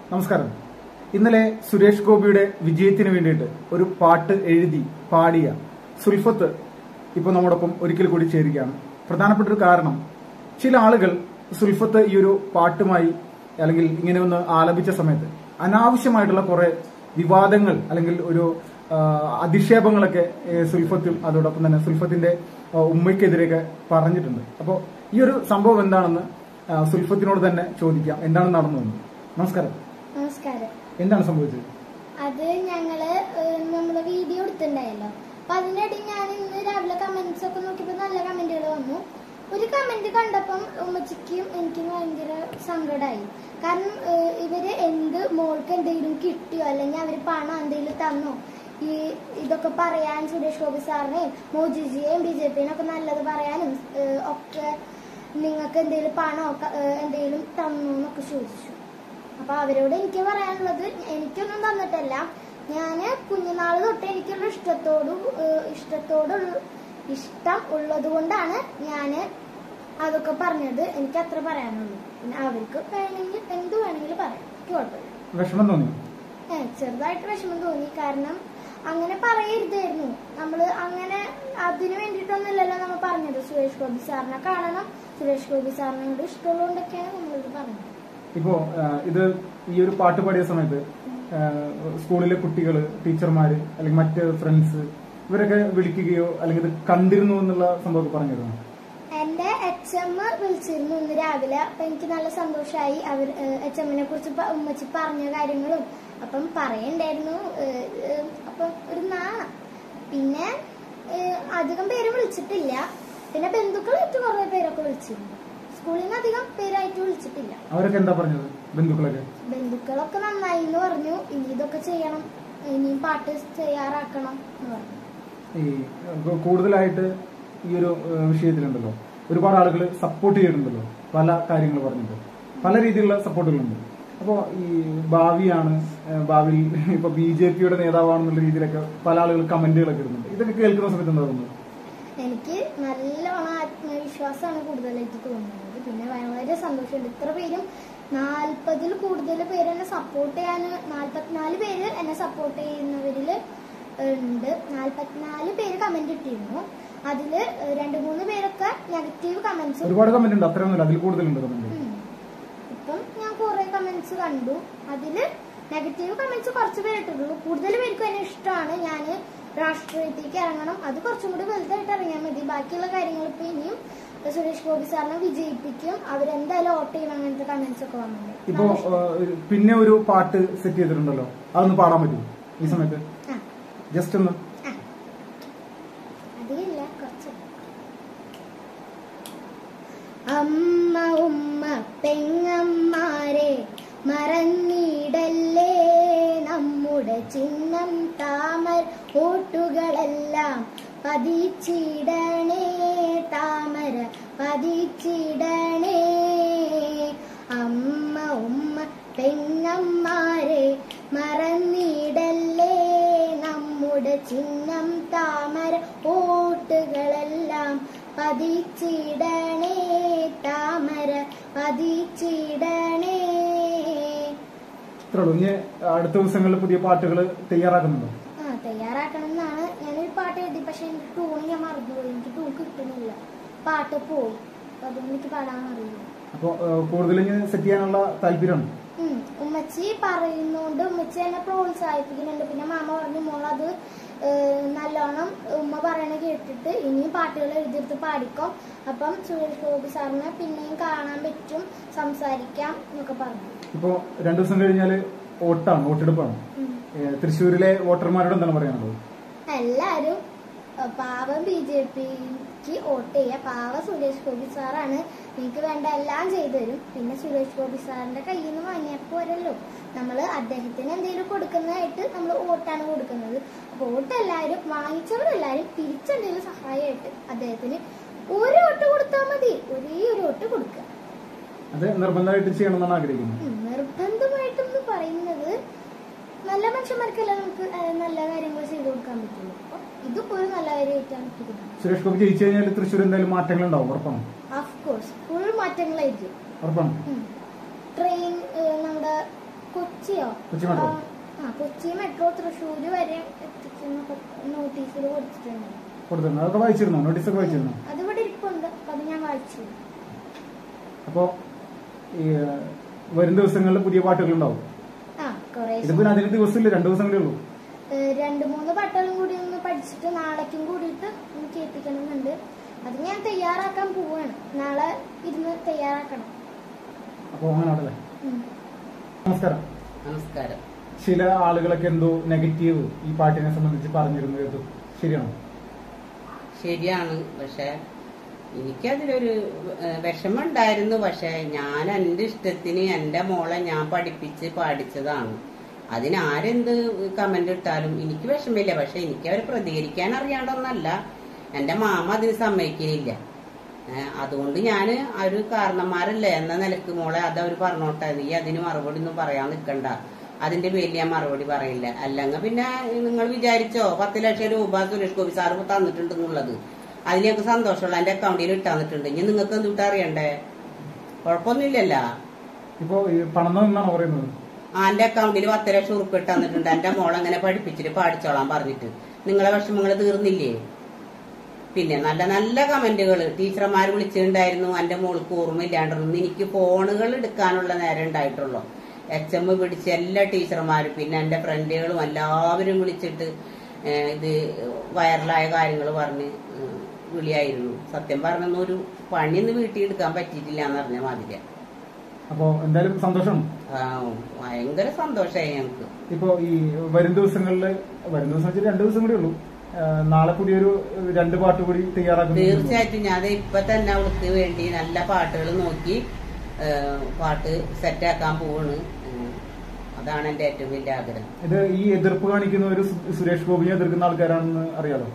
നമസ്കാരം ഇന്നലെ സുരേഷ് ഗോപിയുടെ വിജയത്തിന് വേണ്ടിയിട്ട് ഒരു പാട്ട് എഴുതി പാടിയ സുൽഫത്ത് ഇപ്പോൾ നമ്മോടൊപ്പം ഒരിക്കൽ കൂടി ചേരുകയാണ് പ്രധാനപ്പെട്ട ഒരു കാരണം ചില ആളുകൾ സുൽഫത്ത് ഈ ഒരു പാട്ടുമായി അല്ലെങ്കിൽ ഇങ്ങനെ ഒന്ന് ആലപിച്ച സമയത്ത് അനാവശ്യമായിട്ടുള്ള കുറെ വിവാദങ്ങൾ അല്ലെങ്കിൽ ഒരു ആ, അധിക്ഷേപങ്ങളൊക്കെ ഏ, സുൽഫത്തും അതോടൊപ്പം തന്നെ സുൽഫത്തിന്റെ ആ, ഉമ്മയ്ക്കെതിരെയൊക്കെ പറഞ്ഞിട്ടുണ്ട് അപ്പോൾ ഈ ഒരു സംഭവം എന്താണെന്ന് ആ, സുൽഫത്തിനോട് തന്നെ ചോദിക്കാം എന്താണ് നടന്നതെന്ന് നമസ്കാരം നമസ്കാരം എന്താണ് സംഭവിച്ചത് അത് ഞങ്ങള് ഏഹ്, നമ്മള് വീഡിയോ എടുത്തിട്ടുണ്ടായല്ലോ അപ്പൊ അതിന്റെ ഇടയിൽ ഞാൻ ഇന്ന് രാവിലെ കമന്റ്സ് ഒക്കെ നോക്കിയപ്പോ നല്ല കമന്റുകൾ വന്നു ഒരു കമന്റ് കണ്ടപ്പം ഉമ്മച്ചിക്കും എനിക്കും ഭയങ്കര സങ്കടമായി കാരണം ഏഹ്, ഇവര് എന്ത് മോൾക്ക് എന്തെങ്കിലും കിട്ടിയോ അല്ലെങ്കിൽ അവര് പണം എന്തെങ്കിലും തന്നോ ഈ ഇതൊക്കെ പറയാൻ സുരേഷ് ഗോപി സാറിനെയും മോദിജിയെയും ബി ജെ പിനെ ഒക്കെ നല്ലത് പറയാനും ഏഹ്, ഒക്കെ നിങ്ങൾക്ക് എന്തെങ്കിലും പണമോ ക- ഏഹ്, എന്തെങ്കിലും തന്നു എന്നൊക്കെ ചോദിച്ചു അപ്പൊ അവരോട് എനിക്ക് പറയാനുള്ളത് എനിക്കൊന്നും തന്നിട്ടല്ല ഞാന് കുഞ്ഞുനാള് തൊട്ട് എനിക്കുള്ള ഇഷ്ടത്തോടും ഏഹ്, ഇഷ്ടത്തോടുള്ള ഇഷ്ടം ഉള്ളത് കൊണ്ടാണ് ഞാന് അതൊക്കെ പറഞ്ഞത് എനിക്ക് അത്ര പറയാനുള്ളൂ പിന്നെ അവർക്ക് വേണമെങ്കിൽ എന്ത് വേണമെങ്കിലും പറയാം എനിക്ക് കുഴപ്പമില്ല വിഷമം തോന്നി ഏ, ചെറുതായിട്ട് വിഷമം തോന്നി കാരണം അങ്ങനെ പറയരുതായിരുന്നു നമ്മള് അങ്ങനെ അതിനു വേണ്ടിയിട്ടൊന്നുമില്ലല്ലോ നമ്മൾ പറഞ്ഞത് സുരേഷ് ഗോപി സാറിനെ കാണണം സുരേഷ് ഗോപി സാറിനോട് ഇഷ്ടമുള്ളതുകൊണ്ടൊക്കെയാണ് നമ്മളിത് പറഞ്ഞത് ഇപ്പോ ആ, ഇത് ഈ ഒരു പാട്ട് പാടിയ സമയത്ത് ആ, സ്കൂളിലെ കുട്ടികള് ടീച്ചർമാര് അല്ലെങ്കിൽ മറ്റ് ഫ്രണ്ട്സ് ഇവരൊക്കെ വിളിക്കുകയോ അല്ലെങ്കിൽ ഇത് കണ്ടിരുന്നു എന്നുള്ള സംഭവമൊക്കെ പറഞ്ഞിരുന്നു എന്റെ എച്ച് എം വിളിച്ചിരുന്നു ഇന്ന് രാവിലെ അപ്പൊ എനിക്ക് നല്ല സന്തോഷമായി അവർ എച്ച് എമ്മിനെ കുറിച്ച് പ- ഉമ്മച്ചി പറഞ്ഞ കാര്യങ്ങളും അപ്പം പറയണ്ടായിരുന്നു ഏഹ്, ഏഹ്, അപ്പം ഒരു നാണം പിന്നെ ഏഹ്, അധികം പേര് വിളിച്ചിട്ടില്ല പിന്നെ ബന്ധുക്കളായിട്ട് കുറെ പേരൊക്കെ വിളിച്ചിരുന്നു സ്കൂളിൽ നിന്ന് അധികം പേരായിട്ട് വിളിച്ചിട്ടില്ല അവരൊക്കെ എന്താ പറഞ്ഞത് ബന്ധുക്കളൊക്കെ ബന്ധുക്കളൊക്കെ നന്നായി എന്ന് പറഞ്ഞു ഇനി ഇതൊക്കെ ചെയ്യണം ഇനിയും പാട്ട് തയ്യാറാക്കണം എന്ന് പറഞ്ഞു ഈ ആ, കൂടുതലായിട്ട് ഈ ഒരു ആ, വിഷയത്തിലുണ്ടല്ലോ ഒരുപാട് ആളുകൾ സപ്പോർട്ട് ചെയ്തിട്ടുണ്ടല്ലോ പല കാര്യങ്ങൾ പറഞ്ഞിട്ട് പല രീതിയിലുള്ള സപ്പോർട്ടുകളുണ്ട് അപ്പോൾ ഈ ഭാവിയാണ് ആ, ഭാവിയിൽ ഇപ്പൊ ബി ജെ പിയുടെ നേതാവാണെന്നുള്ള രീതിയിലൊക്കെ പല ആളുകൾ കമന്റുകളൊക്കെ ഇടുന്നുണ്ട് ഇതൊക്കെ കേൾക്കുന്ന സമയത്ത് എന്താ തോന്നുന്നത് എനിക്ക് നല്ലോണം ആത്മവിശ്വാസമാണ് കൂടുതലായിട്ട് തോന്നുന്നത് പിന്നെ വളരെ സന്തോഷമുണ്ട് ഇത്ര പേരും നാൽപ്പതിൽ കൂടുതൽ പേര് എന്നെ സപ്പോർട്ട് ചെയ്യാൻ നാൽപ്പത്തിനാല് പേര് എന്നെ സപ്പോർട്ട് ചെയ്യുന്നവരിൽ ഉണ്ട് നാൽപ്പത്തിനാല് പേര് കമന്റ് ഇട്ടിരുന്നു അതില് രണ്ട് മൂന്ന് പേരൊക്കെ നെഗറ്റീവ് കമന്റ്സും ഒരുപാട് കമന്റ് ഉണ്ട് അത്രയൊന്നുമില്ല അതിൽ കൂടുതലുണ്ട് കമന്റ് ഇപ്പം ഞാൻ കുറെ കമന്റ്സ് കണ്ടു അതില് നെഗറ്റീവ് കമന്റ്സ് കുറച്ച് പേര് ഇട്ടിട്ടുള്ളൂ കൂടുതൽ പേർക്കും എന്നെ ഇഷ്ടമാണ് ഞാൻ രാഷ്ട്രീയത്തിലേക്ക് ഇറങ്ങണം അത് കുറച്ചും കൂടി വലുതായിട്ട് ഇറങ്ങിയാൽ മതി ബാക്കിയുള്ള കാര്യങ്ങൾ ഇപ്പൊ ഇനിയും സുരേഷ് ഗോപി സാറിനെ വിജയിപ്പിക്കും അവരെന്തായാലും വോട്ട് ചെയ്യണം അങ്ങനത്തെ കമന്റ്സ് ഒക്കെ വന്നിട്ടുണ്ട് ഇപ്പോ ആ, പിന്നെ ഒരു പാട്ട് സെറ്റ് ചെയ്തിട്ടുണ്ടല്ലോ അതൊന്ന് പാടാൻ പറ്റും ഈ സമയത്ത് ആ, ജസ്റ്റ് ഒന്ന് ആ. അധികമില്ല കുറച്ച് അമ്മ ഉമ്മ പെങ്ങന്മാരെ മറന്നിടല്ലേ നമ്മുടെ ചിഹ്നം താമര ഓട്ടുകളെല്ലാം പതിച്ചിടണേ താമര പതിച്ചിടണേ അമ്മ ഉമ്മ പെങ്ങന്മാരെ മറന്നിടല്ലേ നമ്മുടെ ചിഹ്നം താമര ഓട്ടുകളെല്ലാം പതിച്ചിടണേ താമര പതിച്ചിടണേ ഇത്രേ ഉള്ളൂ ഇനി അടുത്ത ദിവസങ്ങളിൽ പുതിയ പാട്ടുകൾ തയ്യാറാക്കുന്നുണ്ടോ ആ തയ്യാറാക്കണം എന്നാണ് ഞാനൊരു പാട്ട് എഴുതി പക്ഷെ എനിക്ക് ടൂൺ ഞാൻ മറന്നുപോയി എനിക്ക് ടൂൺ കിട്ടുന്നില്ല പാട്ട് പോയി അപ്പൊ അതുകൊണ്ട് എനിക്ക് പാടാൻ അറിയില്ല അപ്പോൾ കൂടുതൽ ഇനി സെറ്റ് ചെയ്യാനുള്ള താല്പര്യമാണ് ഉം. ഉമ്മച്ചി പറയുന്നോണ്ട് ഉമ്മച്ചി എന്നെ പ്രോത്സാഹിപ്പിക്കുന്നുണ്ട് പിന്നെ മാമ പറഞ്ഞു മോൾ അത് ഏഹ്, നല്ലോണം ഉമ്മ പറയണ കേട്ടിട്ട് ഇനിയും പാട്ടുകൾ എഴുതിയെടുത്ത് പാടിക്കോ അപ്പം സുരേഷ് ഗോപി സാറിനെ പിന്നെയും കാണാൻ പറ്റും സംസാരിക്കാം എന്നൊക്കെ പറഞ്ഞു ഇപ്പോൾ രണ്ടു ദിവസം കഴിഞ്ഞാൽ വോട്ടാണ് വോട്ടെടുപ്പാണ് ഉം. ഏ, തൃശ്ശൂരിലെ വോട്ടർമാരോട് എന്താണ് പറയാനുള്ളത് എല്ലാരും അഹ് പാവം ബി ജെ പിക്ക് വോട്ട് ചെയ്യുക പാവ സുരേഷ് ഗോപി സാറാണ് നിങ്ങൾക്ക് വേണ്ട എല്ലാം ചെയ്തു തരും പിന്നെ സുരേഷ് ഗോപി സാറിന്റെ കയ്യിൽ നിന്ന് വാങ്ങിയാൽ പോരല്ലോ നമ്മൾ അദ്ദേഹത്തിന് എന്തെങ്കിലും കൊടുക്കുന്നതായിട്ട് നമ്മൾ വോട്ടാണ് കൊടുക്കുന്നത് അപ്പൊ വോട്ട് എല്ലാവരും വാങ്ങിച്ചവരെല്ലാരും തിരിച്ചെന്തെങ്കിലും സഹായമായിട്ട് അദ്ദേഹത്തിന് ഒരു വോട്ട് കൊടുത്താൽ മതി ഒരേ ഒരു വോട്ട് കൊടുക്കുക അത് നിർബന്ധമായിട്ട് ചെയ്യണമെന്നാണ് ആഗ്രഹിക്കുന്നത് ഉം, നിർബന്ധമായിട്ടെന്ന് പറയുന്നത് നല്ല മനുഷ്യന്മാർക്കല്ല നമുക്ക് ഏഹ്, നല്ല കാര്യങ്ങൾ ചെയ്തു കൊടുക്കാൻ പറ്റുള്ളൂ അപ്പൊ ഇതിപ്പോ ഒരു നല്ല കാര്യമായിട്ടാണ് എനിക്ക് തോന്നുന്നത് സുരേഷ് ഗോപി ജയിച്ചു കഴിഞ്ഞാൽ തൃശ്ശൂർ എന്തായാലും മാറ്റങ്ങൾ ഉണ്ടാവും ഉറപ്പാണ് ഓഫ് കോഴ്സ് ഫുൾ മാറ്റങ്ങളായിരിക്കും ഉറപ്പാണ് ട്രെയിൻ നമ്മുടെ കൊച്ചിയോ കൊച്ചി മെട്രോ. ആ, ആ കൊച്ചി മെട്രോ തൃശ്ശൂര് വരെ എത്തിക്കുന്ന നോട്ടീസിൽ കൊടുത്തിട്ടുണ്ട് കൊടുത്തിരുന്നു അതൊക്കെ വായിച്ചിരുന്നോ നോട്ടീസൊക്കെ വായിച്ചിരുന്നോ അത് ഇവിടെ ഇരിപ്പുണ്ട് അപ്പൊ അത് ഞാൻ വായിച്ചു അപ്പോ ഈ ഏഹ്, വരും ദിവസങ്ങളിൽ പുതിയ പാട്ടുകൾ ഉണ്ടാവും ആ കൊറേ ഇതിപ്പോ അതിന് ദിവസമില്ല രണ്ടു ദിവസം കൂടെ ഉള്ളൂ ഏഹ് രണ്ട് മൂന്ന് പാട്ടുകളും കൂടി ഒന്ന് പഠിച്ചിട്ട് നാളേക്കും കൂടിയിട്ട് ഒന്ന് കേൾപ്പിക്കണമെന്നുണ്ട് അത് ഞാൻ തയ്യാറാക്കാൻ പോവാണ് നാളെ ഇരുന്ന് തയ്യാറാക്കണം അപ്പോ അങ്ങനെ ആണല്ലേ ഉം. നമസ്കാരം നമസ്കാരം ചില ആളുകളൊക്കെ എന്തോ നെഗറ്റീവ് ഈ പാട്ടിനെ സംബന്ധിച്ച് പറഞ്ഞിരുന്നു കേട്ടു ശരിയാണോ ശരിയാണ് പക്ഷെ എനിക്കതിലൊരു ഏഹ്, വിഷമം ഉണ്ടായിരുന്നു പക്ഷെ ഞാൻ എൻ്റെ ഇഷ്ടത്തിന് എൻ്റെ മോളെ ഞാൻ പഠിപ്പിച്ച് പാടിച്ചതാണ് അതിന് ആരെന്ത് കമന്റ് ഇട്ടാലും എനിക്ക് വിഷമില്ല പക്ഷെ എനിക്ക് അവർ പ്രതികരിക്കാൻ അറിയാണ്ടൊന്നല്ല എൻ്റെ മാമ അതിന് സമ്മതിക്കുന്നില്ല ഏഹ്, അതുകൊണ്ട് ഞാൻ ഒരു കാരണന്മാരല്ലേ എന്ന നിലക്ക് മോളെ അത് അവർ പറഞ്ഞോട്ടെ നീ അതിന് മറുപടി ഒന്നും പറയാൻ നിൽക്കണ്ട അതിന്റെ പേരിൽ ഞാൻ മറുപടി പറയില്ല അല്ലെങ്കിൽ പിന്നെ നിങ്ങൾ വിചാരിച്ചോ പത്ത് ലക്ഷം രൂപ സുരേഷ് ഗോപി സാറ് തന്നിട്ടുണ്ടെന്നുള്ളത് അതിൽ ഞങ്ങൾക്ക് സന്തോഷമുള്ള എന്റെ അക്കൗണ്ടിൽ ഇട്ട് തന്നിട്ടുണ്ട് ഇനി നിങ്ങൾക്ക് എന്തുട്ട് അറിയണ്ടേ കുഴപ്പമൊന്നുമില്ലല്ലോ ഇപ്പോ ഈ പണം എന്നാണ് പറയുന്നത് ആ എന്റെ അക്കൗണ്ടിൽ പത്ത് ലക്ഷം ഉറുപ്പ് ഇട്ട് തന്നിട്ടുണ്ട് എന്റെ മോളങ്ങനെ പഠിപ്പിച്ചിട്ട് പാടിച്ചോളാൻ പറഞ്ഞിട്ട് നിങ്ങളെ വിഷമങ്ങൾ തീർന്നില്ലേ പിന്നെ നല്ല നല്ല കമന്റുകൾ ടീച്ചർമാർ വിളിച്ചിട്ടുണ്ടായിരുന്നു എന്റെ മോൾക്ക് ഓർമ്മയില്ലാണ്ടിരുന്നു എനിക്ക് ഫോണുകൾ എടുക്കാനുള്ള നേരം ഉണ്ടായിട്ടുള്ളൂ എച്ച് എം പിടിച്ച് എല്ലാ ടീച്ചർമാരും പിന്നെ എന്റെ ഫ്രണ്ടുകളും എല്ലാവരും വിളിച്ചിട്ട് ഏഹ്, ഇത് വൈറലായ കാര്യങ്ങൾ പറഞ്ഞ് ഏഹ്, വിളിയായിരുന്നു സത്യം പറഞ്ഞൊന്നും ഒരു പണിയൊന്നും വീട്ടിൽ എടുക്കാൻ പറ്റിയിട്ടില്ല എന്ന് പറഞ്ഞ മാതിരിയാ അപ്പോ എന്തായാലും സന്തോഷം ആ, ഭയങ്കര സന്തോഷമായി ഞങ്ങൾക്ക് ഇപ്പോ ഈ വരും ദിവസങ്ങളിൽ വരും ദിവസം വെച്ചാൽ രണ്ടു ദിവസം കൂടി ഉള്ളൂ ആ, നാളെ കൂടി ഒരു രണ്ട് പാട്ട് കൂടി തയ്യാറാക്കുന്നു തീർച്ചയായിട്ടും ഞാൻ ദേ ഇപ്പൊ തന്നെ അവൾക്ക് വേണ്ടി നല്ല പാട്ടുകൾ നോക്കി ഏ, പാട്ട് സെറ്റാക്കാൻ പോവാണ് ഉം. അതാണ് എന്റെ ഏറ്റവും വലിയ ആഗ്രഹം ഇത് ഈ എതിർപ്പ് കാണിക്കുന്ന ഒരു സു- സുരേഷ് ഗോപിയെ എതിർക്കുന്ന ആൾക്കാരാണെന്ന് അറിയാലോ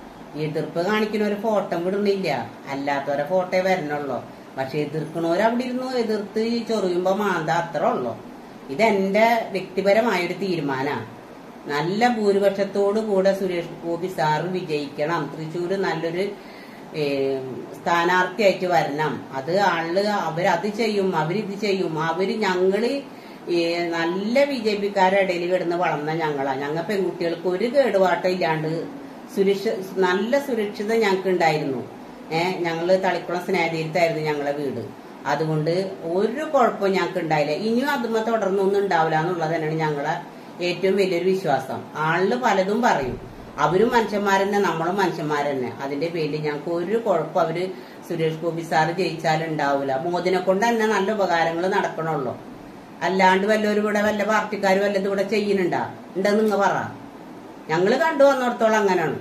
ഈ എതിർപ്പ് കാണിക്കുന്ന ഒരു ഫോട്ടോ വിടുന്നില്ല അല്ലാത്തവരെ ഫോട്ടോ വരണുള്ളൂ പക്ഷെ എതിർക്കണവര് അവിടെ ഇരുന്നു എതിർത്ത് ചൊറിയുമ്പോ മാന്ത അത്ര ഉള്ളു ഇതെന്റെ വ്യക്തിപരമായൊരു തീരുമാനമാണ് നല്ല ഭൂരിപക്ഷത്തോടു കൂടെ സുരേഷ് ഗോപി സാറ് വിജയിക്കണം തൃശ്ശൂര് നല്ലൊരു ഏ, സ്ഥാനാർത്ഥിയായിട്ട് വരണം അത് ആള് അവരത് ചെയ്യും അവരിത് ചെയ്യും അവര് ഞങ്ങള് ഈ നല്ല ബി ജെ പിക്കാരുടെ ഇടയിൽ കിടന്ന് വളർന്ന ഞങ്ങളാ ഞങ്ങൾ പെൺകുട്ടികൾക്ക് ഒരു കേടുപാട്ടം ഇല്ലാണ്ട് സുരക്ഷ നല്ല സുരക്ഷിത ഞങ്ങൾക്ക് ഉണ്ടായിരുന്നു ഏഹ് ഞങ്ങള് തളിക്കുളം സ്നേഹതീരത്തായിരുന്നു ഞങ്ങളെ വീട് അതുകൊണ്ട് ഒരു കുഴപ്പവും ഞങ്ങൾക്ക് ഉണ്ടായില്ല ഇനിയും അതുമ്മ തുടർന്നൊന്നും ഉണ്ടാവില്ല എന്നുള്ളത് തന്നെയാണ് ഞങ്ങളെ ഏറ്റവും വലിയൊരു വിശ്വാസം ആളില് പലതും പറയും അവരും മനുഷ്യന്മാരെന്നെ നമ്മളും മനുഷ്യന്മാരെന്നെ അതിന്റെ പേരിൽ ഞങ്ങൾക്ക് ഒരു കുഴപ്പം അവര് സുരേഷ് ഗോപി സാറ് ജയിച്ചാലും ഉണ്ടാവില്ല മോദിനെ കൊണ്ട് തന്നെ നല്ല ഉപകാരങ്ങൾ നടക്കണുള്ളൂ അല്ലാണ്ട് വല്ലവരും ഇവിടെ വല്ല പാർട്ടിക്കാർ വല്ലതും ഇവിടെ ചെയ്യുന്നുണ്ടാ ഉണ്ടെന്ന് നിങ്ങൾ പറ ഞങ്ങള് കണ്ടു വന്നിടത്തോളം അങ്ങനെയാണ്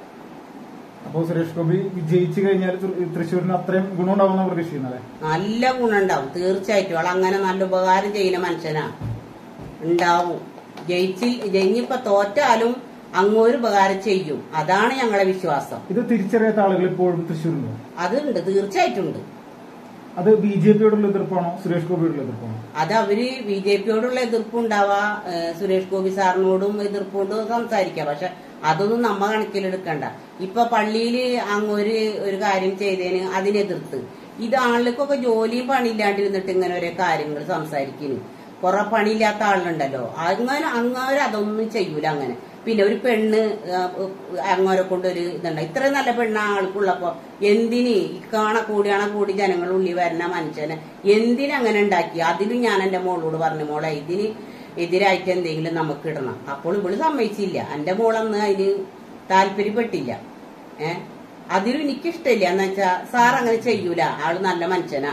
അപ്പോ സുരേഷ് ഗോപി വിജയിച്ചു കഴിഞ്ഞാൽ തൃ- തൃശ്ശൂരിന് അത്രയും ഗുണമുണ്ടാവുന്ന പ്രതീക്ഷിക്കുന്നത് അല്ലേ നല്ല ഗുണുണ്ടാവും തീർച്ചയായിട്ടും അവൾ അങ്ങനെ നല്ല ഉപകാരം ചെയ്യുന്ന മനുഷ്യനാ ഉണ്ടാവും ജയിച്ചിൽ ജയിഞ്ഞിപ്പോ തോറ്റാലും അങ്ങൊരു ഉപകാരം ചെയ്യും അതാണ് ഞങ്ങളെ വിശ്വാസം ഇത് തിരിച്ചറിയാത്ത ആളുകൾ ഇപ്പോഴും തൃശ്ശൂരുണ്ടോ അതുണ്ട് തീർച്ചയായിട്ടും ഉണ്ട് അത് ബി ജെ പിയോടുള്ള എതിർപ്പാണോ സുരേഷ് ഗോപിയോടുള്ള എതിർപ്പാണോ അത് അവര് ബി ജെ പിയോടുള്ള എതിർപ്പുണ്ടാവാ ഏഹ് സുരേഷ് ഗോപി സാറിനോടും എതിർപ്പുണ്ട് സംസാരിക്കാം പക്ഷെ അതൊന്നും നമ്മ കണക്കിലെടുക്കണ്ട ഇപ്പൊ പള്ളിയില് അങ്ങ് ഒരു ഒരു കാര്യം ചെയ്തതിന് അതിനെതിർത്ത് ഇത് ആളുകൾക്കൊക്കെ ജോലിയും പണിയില്ലാണ്ടിരുന്നിട്ട് ഇങ്ങനെ ഓരോ കാര്യങ്ങൾ സംസാരിക്കുന്നു കുറെ പണിയില്ലാത്ത ആളുണ്ടല്ലോ അങ്ങനെ അങ്ങോര് അതൊന്നും ചെയ്യൂല അങ്ങനെ പിന്നെ ഒരു പെണ്ണ് അങ്ങോരെ കൊണ്ട് ഒരു ഇതുണ്ട് ഇത്രയും നല്ല പെണ്ണ് ആൾക്കുള്ളപ്പോ എന്തിന് ഇക്കാണ കൂടിയാണ കൂടി ജനങ്ങൾ ഉള്ളി വരുന്ന മനുഷ്യനെ എന്തിനങ്ങനെ ഉണ്ടാക്കി അതിലും ഞാൻ എന്റെ മോളോട് പറഞ്ഞു മോളെ ഇതിന് എതിരായിട്ട് എന്തെങ്കിലും നമുക്ക് ഇടണം അപ്പോൾ ഇവള് സമ്മതിച്ചില്ല എന്റെ മോളന്ന് അതിന് താല്പര്യപ്പെട്ടില്ല ഏ അതിലും എനിക്കിഷ്ടമില്ല എന്ന് വെച്ചാ സാർ അങ്ങനെ ചെയ്യൂല ആള് നല്ല മനുഷ്യനാ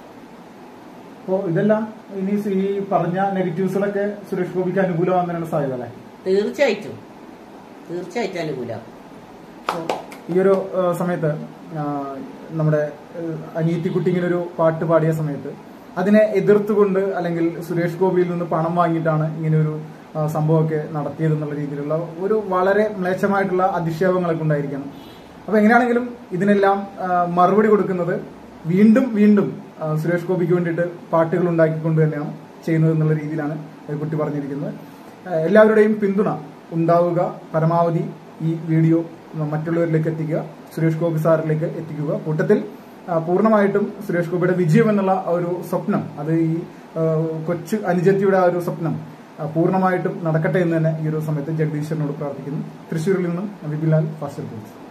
അപ്പോ ഇതെല്ലാം ഇനി ഈ പറഞ്ഞ നെഗറ്റീവ്സുകളൊക്കെ സുരേഷ് ഗോപിക്ക് അനുകൂലമാകാനാണ് സാധ്യത അല്ലേ തീർച്ചയായിട്ടും തീർച്ചയായിട്ടും അനുകൂലം അപ്പോ ഈ ഒരു ആ, സമയത്ത് ആ, നമ്മുടെ ആ, അനിയത്തിക്കുട്ടി ഇങ്ങനെ ഒരു പാട്ട് പാടിയ സമയത്ത് അതിനെ എതിർത്തുകൊണ്ട് അല്ലെങ്കിൽ സുരേഷ് ഗോപിയിൽ നിന്ന് പണം വാങ്ങിയിട്ടാണ് ഇങ്ങനെ ഒരു ആ, സംഭവമൊക്കെ നടത്തിയതെന്നുള്ള രീതിയിലുള്ള ഒരു വളരെ മ്ലേച്ഛമായിട്ടുള്ള അധിക്ഷേപങ്ങളൊക്കെ ഉണ്ടായിരിക്കണം അപ്പൊ എങ്ങനെയാണെങ്കിലും ഇതിനെല്ലാം ആ, മറുപടി കൊടുക്കുന്നത് വീണ്ടും വീണ്ടും ആ, സുരേഷ് ഗോപിക്ക് വേണ്ടിയിട്ട് പാട്ടുകൾ ഉണ്ടാക്കിക്കൊണ്ട് തന്നെയാണ് ചെയ്യുന്നത് എന്നുള്ള രീതിയിലാണ് ഈ കുട്ടി പറഞ്ഞിരിക്കുന്നത് ആ, എല്ലാവരുടെയും പിന്തുണ ഉണ്ടാവുക പരമാവധി ഈ വീഡിയോ മറ്റുള്ളവരിലേക്ക് എത്തിക്കുക സുരേഷ് ഗോപി സാറിലേക്ക് എത്തിക്കുക കൂട്ടത്തിൽ ആ, പൂർണ്ണമായിട്ടും സുരേഷ് ഗോപിയുടെ വിജയം എന്നുള്ള ആ ഒരു സ്വപ്നം അത് ഈ ആ, കൊച്ചു അനുജത്തിയുടെ ആ ഒരു സ്വപ്നം ആ, പൂർണ്ണമായിട്ടും നടക്കട്ടെ എന്ന് തന്നെ ഈ ഒരു സമയത്ത് ജഗദീശ്വരനോട് പ്രാർത്ഥിക്കുന്നു തൃശ്ശൂരിൽ നിന്നും വിപിലാൽ ഫാസ്റ്റ് റിപ്പോർട്ട്സ്